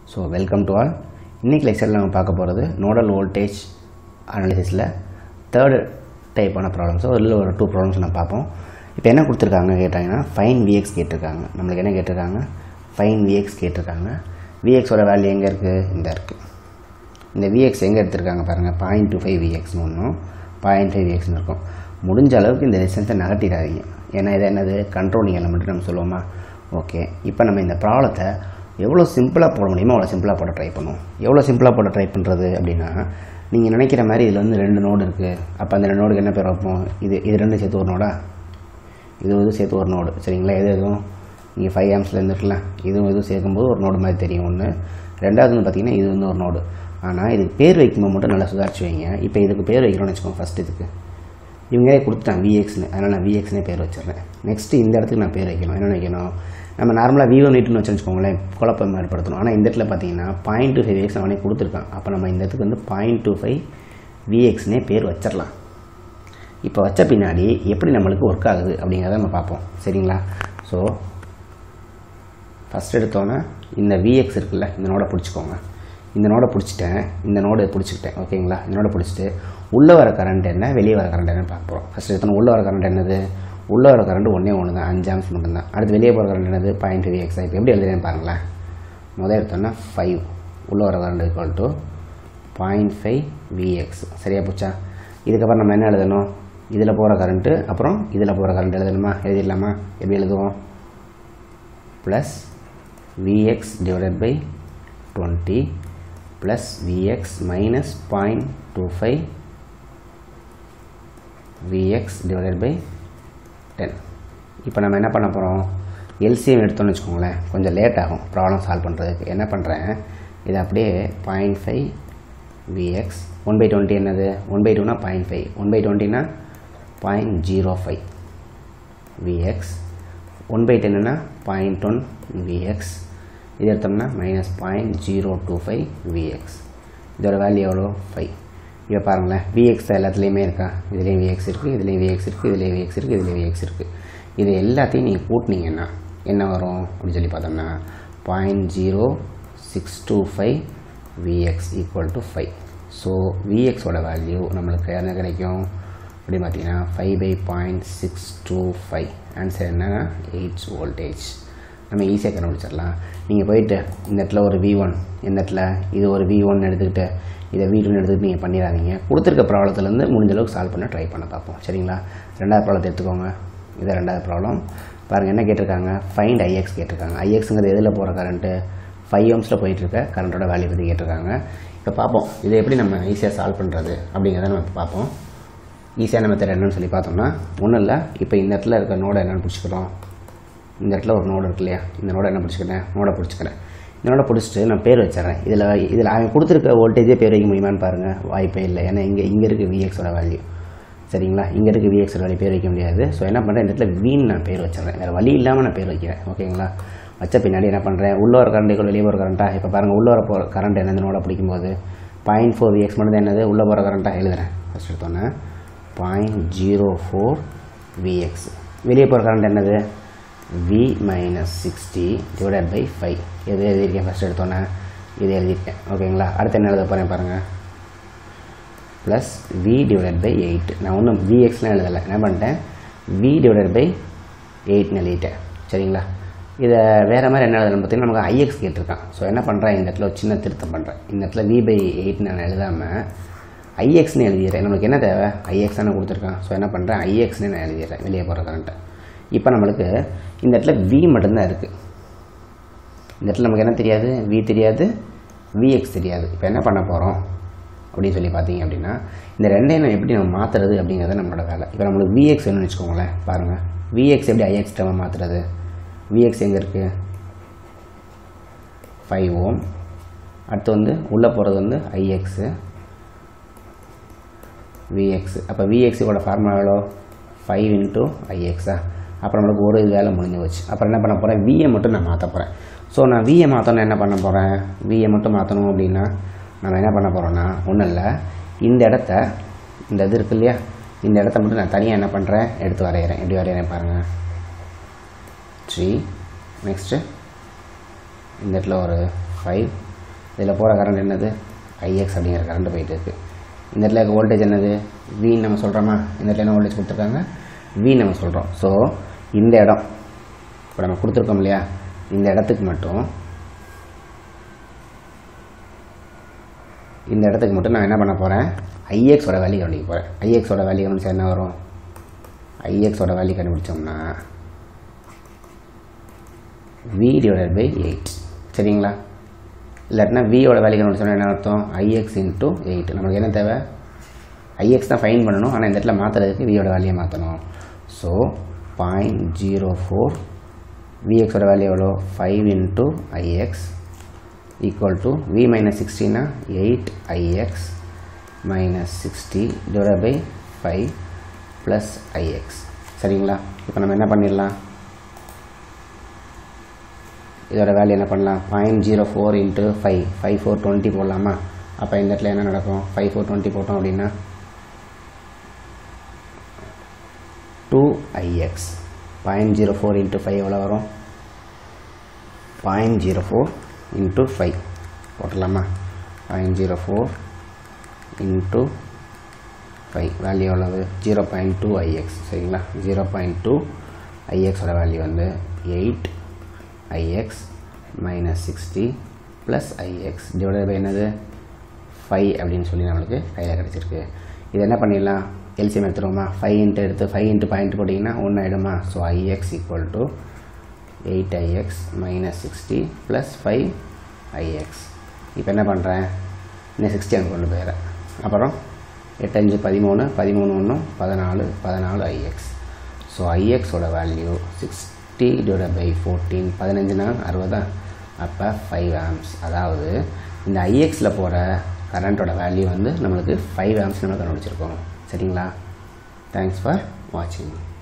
so welcome to all இன்றைக்கி லெக்சரில் நம்ம பார்க்க போகிறது நோடல் வோல்டேஜ் அனாலிசிஸில் தேர்டு டைப்பான ப்ராப்ளம்ஸோ இல்லை ஒரு டூ ப்ராப்ளம்ஸ் நம்ம பார்ப்போம் இப்போ என்ன கொடுத்துருக்காங்க கேட்டாங்கன்னா ஃபைன் விஎக்ஸ் கேட்டிருக்காங்க நம்மளுக்கு என்ன கேட்டிருக்காங்க ஃபைன் விஎக்ஸ் கேட்டிருக்காங்க விஎக்ஸோட வேல்யூ எங்கே இருக்குது இந்த இருக்குது இந்த விஎக்ஸ் எங்கே எடுத்திருக்காங்க பாருங்கள் பாயிண்ட் டூ ஃபைவ் விஎக்ஸ்னு ஒன்றும் பாயிண்ட் ஃபைவ் விஎக்ஸ்னு இருக்கும் முடிஞ்ச அளவுக்கு இந்த டிஸ்டன்ஸை நகட்டிடாதீங்க ஏன்னா இது என்னது கண்ட்ரோலிங் எலமெண்ட் நம்ம சொல்லுவோமா ஓகே இப்போ நம்ம இந்த ப்ராப்ளத்தை எவ்வளோ சிம்பிளாக போட முடியுமோ அவ்வளோ சிம்பிளாக போட ட்ரை பண்ணுவோம் எவ்வளோ சிம்பிளாக போட ட்ரை பண்ணுறது அப்படின்னா நீங்கள் நினைக்கிற மாதிரி இதில் வந்து ரெண்டு நோடு இருக்குது அப்போ அந்த ரெண்டு நோடுக்கு என்ன பேர் வைப்போம் இது இது ரெண்டு சேர்த்து ஒரு நோடா இது வந்து சேர்த்து ஒரு நோடு சரிங்களா எது எதுவும் நீங்கள் ஃபைவ் ஆம்ஸில் இருக்கலாம் இதுவும் இதுவும் சேர்க்கும்போது ஒரு நோடு மாதிரி தெரியும் ஒன்று ரெண்டாவது வந்து பார்த்தீங்கன்னா இது வந்து ஒரு நோடு ஆனால் இதுக்கு பேர் வைக்கும்போது மட்டும் நல்லா சுதாரிச்சு வைங்க இப்போ இதுக்கு பேர் வைக்கிறோம்னு வச்சுக்கோங்க ஃபஸ்ட் இதுக்கு இவங்களே கொடுத்துட்டான் விஎக்ஸ்னு அதனால் நான் விஎக்ஸ்னே பேர் வச்சிடுறேன் நெக்ஸ்ட்டு இந்த இடத்துக்கு நான் பேர் வைக்கணும் என்ன வைக்கணும் நம்ம நார்மலாக விவோ நீட்டுன்னு வச்சுக்கோங்களேன் குழப்பம் ஏற்படுத்தணும் ஆனால் இந்த இடத்துல பார்த்தீங்கன்னா பாயிண்ட் டூ ஃபைவ் எக்ஸ் அவனே கொடுத்துருக்கான் அப்போ நம்ம இந்த இடத்துக்கு வந்து பாயிண்ட் டூ ஃபைவ் விஎக்ஸ்னே பேர் வச்சிடலாம் இப்போ வச்ச பின்னாடி எப்படி நம்மளுக்கு ஒர்க் ஆகுது அப்படிங்கிறத நம்ம பார்ப்போம் சரிங்களா ஸோ ஃபஸ்ட் எடுத்தோன்னே இந்த விஎக்ஸ் இருக்குல்ல இந்த நோடை பிடிச்சிக்கோங்க இந்த நோடை பிடிச்சிட்டேன் இந்த நோடை பிடிச்சிக்கிட்டேன் ஓகேங்களா இந்த நோடை பிடிச்சிட்டு உள்ளே வர கரண்ட் என்ன வெளியே வர கரண்ட் என்னன்னு பார்க்க போகிறோம் ஃபஸ்ட் எடுத்தோன்னே உள்ளே வர கரண்ட் என்னது உள்ளே வர கரண்ட் ஒன்றே ஒன்று தான் அஞ்சு ஆம்ஸ் மட்டும்தான் அடுத்து வெளியே போகிற கரண்ட் என்னது பாயிண்ட் ஃபைவ் எக்ஸ் இப்போ எப்படி எழுதுறேன்னு பாருங்களேன் முதல் எடுத்தோன்னா ஃபைவ் உள்ளே வர current equal to point five V X சரியா போச்சா இதுக்கப்புறம் நம்ம என்ன எழுதணும் இதில் போகிற கரண்ட்டு அப்புறம் இதில் போகிற கரண்ட் எழுதணுமா எழுதிடலாமா எப்படி எழுதுவோம் plus V X divided by twenty plus V X minus point two five V X divided by ten இப்போ நம்ம என்ன பண்ண போகிறோம் எல்சிஎம் எடுத்தோம்னு வச்சுக்கோங்களேன் கொஞ்சம் லேட் ஆகும் ப்ராப்ளம் சால்வ் பண்ணுறதுக்கு என்ன பண்ணுறேன் இது அப்படியே point five V X one by twenty என்னது ஒன் பை டூனா பாயிண்ட் ஃபைவ் ஒன் பை டுவெண்ட்டினா point zero five V X one by டென்னுனா பாயிண்ட் ஒன் விஎக்ஸ் இது எடுத்தோம்னா minus point zero two five V X இதோட வேல்யூ எவ்வளோ ஃபைவ் இப்போ பாருங்களேன் விஎக்ஸ் எல்லாத்துலேயுமே இருக்கா இதுலேயும் விஎக்ஸ் இருக்குது இதுலேயும் விஎக்ஸ் இருக்குது இதுலேயும் விஎக்ஸ் இருக்குது இதுலேயும் விஎக்ஸ் இருக்குது இது எல்லாத்தையும் நீங்கள் கூட்டினீங்கன்னா என்ன வரும் அப்படின்னு சொல்லி பார்த்தோம்னா point zero six two five VX equal to five so விஎக்ஸோட வேல்யூ நம்மளுக்கு என்ன கிடைக்கும் அப்படின்னு பார்த்தீங்கன்னா five by point six two five answer என்னன்னா எயிட்ஸ் வோல்டேஜ் நம்ம ஈஸியாக கண்டுபிடிச்சிடலாம் நீங்கள் போயிட்டு இந்த இடத்துல ஒரு வி ஒன் இந்த இடத்துல இது ஒரு வி ஒன் எடுத்துக்கிட்டு இதை வி டூன்னு எடுத்துக்கிட்டு நீங்கள் பண்ணிடாதீங்க கொடுத்துருக்க ப்ராப்ளத்துலேருந்து முடிஞ்ச அளவுக்கு சால்வ் பண்ண ட்ரை பண்ண பார்ப்போம் சரிங்களா ரெண்டாவது ப்ராப்ளத்தை எடுத்துக்கோங்க இது ரெண்டாவது ப்ராப்ளம் பாருங்கள் என்ன கேட்டிருக்காங்க ஃபைண்ட் ஐஎக்ஸ் கேட்டிருக்காங்க ஐஎக்ஸுங்கிறது எதில் போகிற கரண்ட்டு ஃபைவ் ஓம்ஸில் போயிட்டுருக்க கரண்ட்டோட வேல்யூ பற்றி கேட்டிருக்காங்க இப்போ பார்ப்போம் இதை எப்படி நம்ம ஈஸியாக சால்வ் பண்ணுறது அப்படிங்கிறத நம்ம இப்போ பார்ப்போம் ஈஸியான மெத்தட் என்னன்னு சொல்லி பார்த்தோம்னா ஒன்றும் இல்லை இப்போ இந்த இடத்துல இருக்க நோடை என்னென்னு பிடிச்சிக்கிறோம் இந்த இடத்துல ஒரு நோடு இருக்கு இல்லையா இந்த நோடை என்ன பிடிச்சிக்கிறேன் நோடை பிடிச்சிக்கிறேன் இந்த நோடை பிடிச்சிட்டு நான் பேர் வச்சிடறேன் இதில் இதில் அவன் கொடுத்துருக்க வோல்டேஜே பேர் வைக்க முடியுமான்னு பாருங்கள் வாய்ப்பே இல்லை ஏன்னா இங்கே இங்கே இருக்குது விஎக்ஸோட வேல்யூ சரிங்களா இங்கே இருக்க விஎக்ஸோட வேல்யூ பேர் வைக்க முடியாது ஸோ என்ன பண்ணுறேன் இந்த இடத்துல வீண் நான் பேர் வச்சிடறேன் வேறு வழி இல்லாமல் நான் பேர் வைக்கிறேன் ஓகேங்களா வச்ச பின்னாடி என்ன பண்ணுறேன் உள்ள ஒரு கரண்ட் வெளியே போகிற கரண்ட்டா இப்போ பாருங்கள் உள்ள வர போகிற கரண்ட் என்னது நோட பிடிக்கும்போது பாயிண்ட் ஃபோர் விஎக்ஸ் மட்டும் தான் என்னது உள்ளே போகிற கரண்ட்டாக எழுதுறேன் ஃபஸ்ட் எடுத்தோன்னே பாயிண்ட் ஜீரோ ஃபோர் விஎக்ஸ் வெளியே போகிற கரண்ட் என்னது V minus sixty divided by five எது எழுதியிருக்கேன் ஃபஸ்ட் எடுத்தோன்னே இது எழுதியிருக்கேன் ஓகேங்களா அடுத்து என்ன எழுத போகிறேன் பாருங்கள் plus V divided by eight நான் ஒன்றும் விஎக்ஸ்லாம் எழுதலை என்ன பண்ணிட்டேன் வி டிவைடட் பை எயிட்னு எழுதிட்டேன் சரிங்களா இதை வேறு மாதிரி என்ன எழுதணும் பார்த்தீங்கன்னா நமக்கு ஐஎக்ஸ் கேட்டிருக்கான் ஸோ என்ன பண்ணுறேன் இந்த இடத்துல ஒரு சின்ன திருத்தம் பண்ணுறேன் இந்த இடத்துல வி பை எயிட் நான் எழுதாமல் ஐஎக்ஸ்னு எழுதிடுறேன் நம்மளுக்கு என்ன தேவை ஐஎக்ஸ் தானே கொடுத்துருக்கான் ஸோ என்ன பண்ணுறேன் ஐஎக்ஸ்னு நான் எழுதிடுறேன் வெளியே போகிற கரண்ட்டை இப்போ நம்மளுக்கு இந்த இடத்துல வி மட்டும்தான் இருக்குது இந்த இடத்துல நமக்கு என்ன தெரியாது வி தெரியாது விஎக்ஸ் தெரியாது இப்போ என்ன பண்ண போகிறோம் அப்படின்னு சொல்லி பார்த்தீங்க அப்படின்னா இந்த ரெண்டையும் நம்ம எப்படி நம்ம மாற்றுறது அப்படிங்கிறத நம்மளோட வேலை இப்போ நம்மளுக்கு விஎக்ஸ் வேணும்னு வச்சுக்கோங்களேன் பாருங்கள் விஎக்ஸ் எப்படி ஐஎக்ஸ் டேமை மாற்றுறது விஎக்ஸ் எங்கே இருக்குது ஃபைவ் ஓம் அடுத்து வந்து உள்ளே போகிறது வந்து ஐஎக்ஸு விஎக்ஸ் அப்போ விஎக்ஸோட ஃபார்முலா எவ்வளோ ஃபைவ் இன்ட்டு ஐஎக்ஸா அப்புறம் நம்மளுக்கு ஒரு இது வேலை முடிஞ்சு போச்சு அப்புறம் என்ன பண்ண போகிறேன் விஏ மட்டும் நான் மாற்ற போகிறேன் ஸோ நான் விஏ மாற்றணும் என்ன பண்ண போகிறேன் விஏ மட்டும் மாற்றணும் அப்படின்னா நம்ம என்ன பண்ண போகிறோன்னா ஒன்றும் இல்லை இந்த இடத்த இந்த இது இருக்கு இல்லையா இந்த இடத்த மட்டும் நான் தனியாக என்ன பண்ணுறேன் எடுத்து வரைகிறேன் எப்படி வரைகிறேன் பாருங்கள் த்ரீ நெக்ஸ்ட்டு இந்த இடத்துல ஒரு ஃபைவ் இதில் போகிற கரண்ட் என்னது ஐஎக்ஸ் அப்படிங்கிற கரண்ட் போயிட்டு இருக்கு இந்த இடத்துல இருக்க வோல்டேஜ் என்னது வின்னு நம்ம சொல்கிறோமா இந்த இடத்துல என்ன வோல்டேஜ் கொடுத்துருக்காங்க வி நம்ம சொல்கிறோம் ஸோ இந்த இடம் இப்போ நம்ம கொடுத்துருக்கோம் இல்லையா இந்த இடத்துக்கு மட்டும் இந்த இடத்துக்கு மட்டும் நான் என்ன பண்ண போகிறேன் ஐஎக்ஸோட வேல்யூ கண்டுபிடிக்க போகிறேன் ஐஎக்ஸோட வேல்யூ கண்டுபிடிச்சா என்ன வரும் ஐஎக்ஸோட வேல்யூ கண்டுபிடிச்சோம்னா வி டிவைடட் பை எயிட் சரிங்களா இல்லாட்டினா வியோட வேல்யூ கண்டுபிடிச்சோம்னா என்ன அர்த்தம் ஐஎக்ஸ் இன்ட்டு எயிட் நமக்கு என்ன தேவை ஐஎக்ஸ் தான் ஃபைன் பண்ணணும் ஆனால் இந்த இடத்துல மாற்றுறதுக்கு வியோட வேல்யூயை மாற்றணும் ஸோ பாயிண்ட் ஜீரோ ஃபோர் விஎக்ஸோட வேல்யூ எவ்வளோ five into IX equal to V minus சிக்ஸ்டினா eight IX minus sixty divide by five plus IX சரிங்களா இப்போ நம்ம என்ன பண்ணிடலாம் இதோட வேல்யூ என்ன பண்ணலாம் point zero four into five five four twenty போடலாமா அப்போ இந்த இடத்துல என்ன நடக்கும் ஃபைவ் ஃபோர் டுவெண்ட்டி போட்டோம் அப்படின்னா two IX point zero four into five எவ்வளோ வரும் point zero four into five போட்டுடலாமா point zero four into five value எவ்வளவு ஜீரோ பாயிண்ட் டூ ஐஎக்ஸ் சரிங்களா ஜீரோ பாயிண்ட் டூ ஐஎக்ஸோட வேல்யூ வந்து eight IX minus sixty plus IX divide by என்னது five அப்படின்னு சொல்லி நம்மளுக்கு கையில் கிடச்சிருக்கு இது என்ன பண்ணிடலாம் எல்சிஎம் எடுத்துருவோமா ஃபைவ் இன்ட்டு எடுத்து ஃபைவ் இன்ட்டு பாயிண்ட் போட்டிங்கன்னா ஒன்று ஆகிடுமா so IX equal to eight IX minus sixty plus five IX இப்போ என்ன பண்ணுறேன் இன்னும் சிக்ஸ்டி அங்கே கொண்டு போயிடுறேன் அப்புறம் எட்டஞ்சு பதிமூணு பதிமூணு ஒன்று பதினாலு பதினாலு ஐஎக்ஸ் ஸோ ஐஎக்ஸோட value sixty divide by fourteen பதினஞ்சுனா அறுபதா அப்போ ஃபைவ் ஆம்ஸ் அதாவது இந்த ஐஎக்ஸில் போகிற கரண்ட்டோட வேல்யூ வந்து நம்மளுக்கு ஃபைவ் ஆம்ஸ் நம்ம கண்டுபிடிச்சிருக்கோம் சரிங்களா தேங்க்ஸ் ஃபார் வாட்சிங்